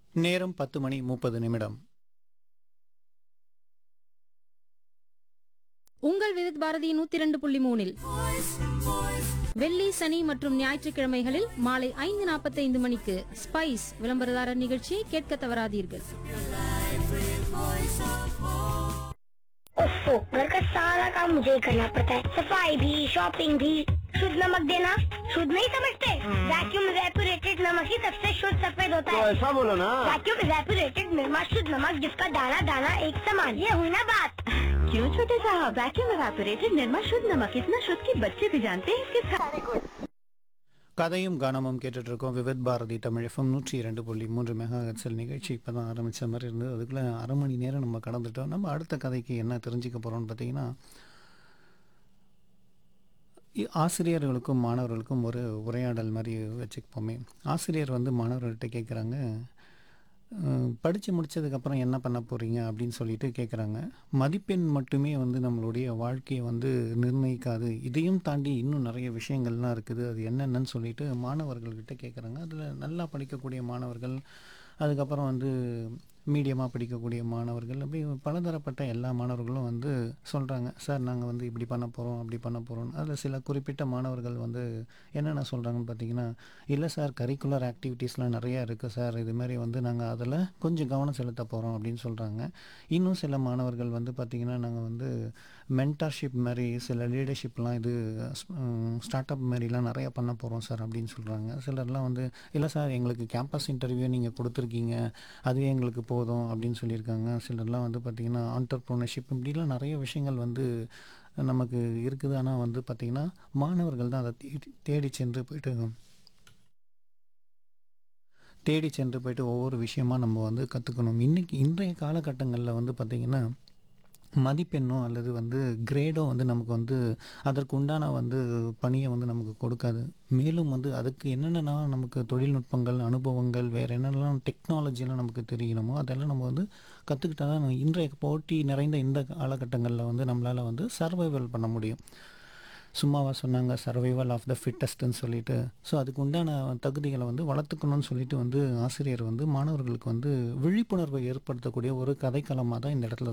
நேரம் பத்து மணி முப்பது நிமிடம் உங்கள் விருத் பாரதி நூத்தி இரண்டு புள்ளி மூணில் வெள்ளி சனி மற்றும் ஞாயிற்றுக்கிழமைகளில் மாலை ஐந்து நாற்பத்தைந்து மணிக்கு ஸ்பைஸ் விளம்பரதாரர் நிகழ்ச்சியை கேட்க தவறாதீர்கள் ओफो घर का सारा काम मुझे ही करना पड़ता है सफाई भी शॉपिंग भी शुद्ध नमक देना शुद्ध नहीं समझते वैक्यूम रेपुरेटेड नमक ही सबसे शुद्ध सफेद होता तो है ऐसा बोलो ना वैक्यूम रेपुरेटेड निर्मा शुद्ध नमक जिसका दाना दाना एक समान ये हुई ना बात क्यों छोटे साहब वैक्यूम एवापोरेटेड निर्मा शुद्ध नमक इतना शुद्ध कि बच्चे भी जानते हैं इसके सारे गुण கதையும் கானமும் கேட்டுட்டு இருக்கோம் விவித் பாரதி தமிழ் எஃப்எம் நூற்றி இரண்டு புள்ளி மூன்று மெகா ஹெட்ஸல் நிகழ்ச்சி இப்போ தான் ஆரம்பித்த மாதிரி இருந்தது அதுக்குள்ளே அரை மணி நேரம் நம்ம கடந்துட்டோம் நம்ம அடுத்த கதைக்கு என்ன தெரிஞ்சுக்க போகிறோம்னு பார்த்தீங்கன்னா இ- ஆசிரியர்களுக்கும் மாணவர்களுக்கும் ஒரு உரையாடல் மாதிரி வச்சுப்போமே ஆசிரியர் வந்து மாணவர்கள்ட்ட கேட்குறாங்க படித்து முடிச்சதுக்கப்புறம் என்ன பண்ண போகிறீங்க அப்படின்னு சொல்லிட்டு கேட்குறாங்க மதிப்பெண் மட்டுமே வந்து நம்மளுடைய வாழ்க்கையை வந்து நிர்ணயிக்காது இதையும் தாண்டி இன்னும் நிறைய விஷயங்கள்லாம் இருக்குது அது என்னென்னு சொல்லிட்டு மாணவர்கள்கிட்ட கேட்குறாங்க அதில் நல்லா படிக்கக்கூடிய மாணவர்கள் அதுக்கப்புறம் வந்து மீடியமாக படிக்கக்கூடிய மாணவர்கள் அப்படி பலதரப்பட்ட எல்லா மாணவர்களும் வந்து சொல்கிறாங்க சார் நாங்கள் வந்து இப்படி பண்ண போகிறோம் அப்படி பண்ண போகிறோம் அதில் சில குறிப்பிட்ட மாணவர்கள் வந்து என்னென்ன சொல்கிறாங்கன்னு பார்த்தீங்கன்னா இல்லை சார் கரிக்குலர் ஆக்டிவிட்டீஸ்லாம் நிறையா இருக்குது சார் இது மாதிரி வந்து நாங்கள் அதில் கொஞ்சம் கவனம் செலுத்த போகிறோம் அப்படின்னு சொல்கிறாங்க இன்னும் சில மாணவர்கள் வந்து பார்த்திங்கன்னா நாங்கள் வந்து மென்டார்ஷிப் மாதிரி சில லீடர்ஷிப்லாம் இது ஸ்டார்ட் அப் மாதிரிலாம் நிறையா பண்ண போகிறோம் சார் அப்படின்னு சொல்கிறாங்க சிலர்லாம் வந்து இல்லை சார் எங்களுக்கு கேம்பஸ் இன்டர்வியூ நீங்கள் கொடுத்துருக்கீங்க அதுவே எங்களுக்கு போதும் அப்படின்னு சொல்லியிருக்காங்க சிலர்லாம் வந்து பார்த்திங்கன்னா ஆண்டர்ப்ரோனர்ஷிப் இப்படிலாம் நிறைய விஷயங்கள் வந்து நமக்கு இருக்குது ஆனால் வந்து பார்த்திங்கன்னா மாணவர்கள் தான் அதை தேடி தேடி சென்று போயிட்டு தேடி சென்று போயிட்டு ஒவ்வொரு விஷயமா நம்ம வந்து கற்றுக்கணும் இன்றைக்கி இன்றைய காலகட்டங்களில் வந்து பார்த்திங்கன்னா மதிப்பெண்ணோ அல்லது வந்து கிரேடோ வந்து நமக்கு வந்து அதற்கு உண்டான வந்து பணியை வந்து நமக்கு கொடுக்காது மேலும் வந்து அதுக்கு என்னென்னா நமக்கு தொழில்நுட்பங்கள் அனுபவங்கள் வேறு என்னென்னலாம் டெக்னாலஜிலாம் நமக்கு தெரியணுமோ அதெல்லாம் நம்ம வந்து கற்றுக்கிட்டா தான் இன்றைய போட்டி நிறைந்த இந்த காலகட்டங்களில் வந்து நம்மளால் வந்து சர்வைவல் பண்ண முடியும் சும்மாவா சொன்னாங்க சர்வைவல் ஆஃப் த ஃபிட்டஸ்ட்னு சொல்லிட்டு ஸோ அதுக்கு உண்டான தகுதிகளை வந்து வளர்த்துக்கணும்னு சொல்லிட்டு வந்து ஆசிரியர் வந்து மாணவர்களுக்கு வந்து விழிப்புணர்வை ஏற்படுத்தக்கூடிய ஒரு கதைக்களமாக தான் இந்த இடத்துல